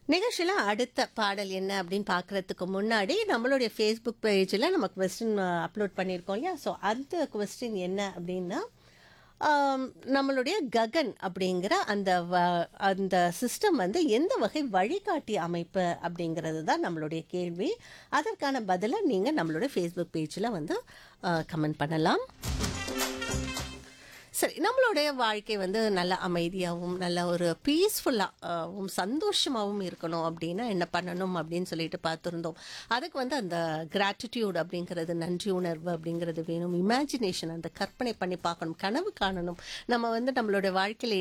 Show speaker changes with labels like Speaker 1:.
Speaker 1: நிகழ்ச்சியில் அடுத்த பாடல் என்ன அப்படின்னு பார்க்கறதுக்கு முன்னாடி நம்மளுடைய ஃபேஸ்புக் பேஜில் நம்ம கொஸ்டின் அப்லோட் பண்ணியிருக்கோம் இல்லையா ஸோ அந்த கொஸ்டின் என்ன அப்படின்னா ஆம், நம்மளுடைய ககன் அப்படிங்கிற அந்த வ- அந்த சிஸ்டம் வந்து எந்த வகை வழிகாட்டி அமைப்பு அப்படிங்கிறது தான் நம்மளுடைய கேள்வி அதற்கான பதிலை நீங்கள் நம்மளுடைய ஃபேஸ்புக் பேஜில் வந்து கமெண்ட் பண்ணலாம் சரி நம்மளுடைய வாழ்க்கை வந்து நல்ல அமைதியாகவும் நல்ல ஒரு பீஸ்ஃபுல்லாகவும் சந்தோஷமாகவும் இருக்கணும் அப்படின்னா என்ன பண்ணணும் அப்படின்னு சொல்லிட்டு பார்த்துருந்தோம் அதுக்கு வந்து அந்த கிராட்டிடியூட் அப்படிங்கிறது நன்றி உணர்வு அப்படிங்கிறது வேணும் இமேஜினேஷன் அந்த கற்பனை பண்ணி பார்க்கணும் கனவு காணணும் நம்ம வந்து நம்மளுடைய வாழ்க்கையில்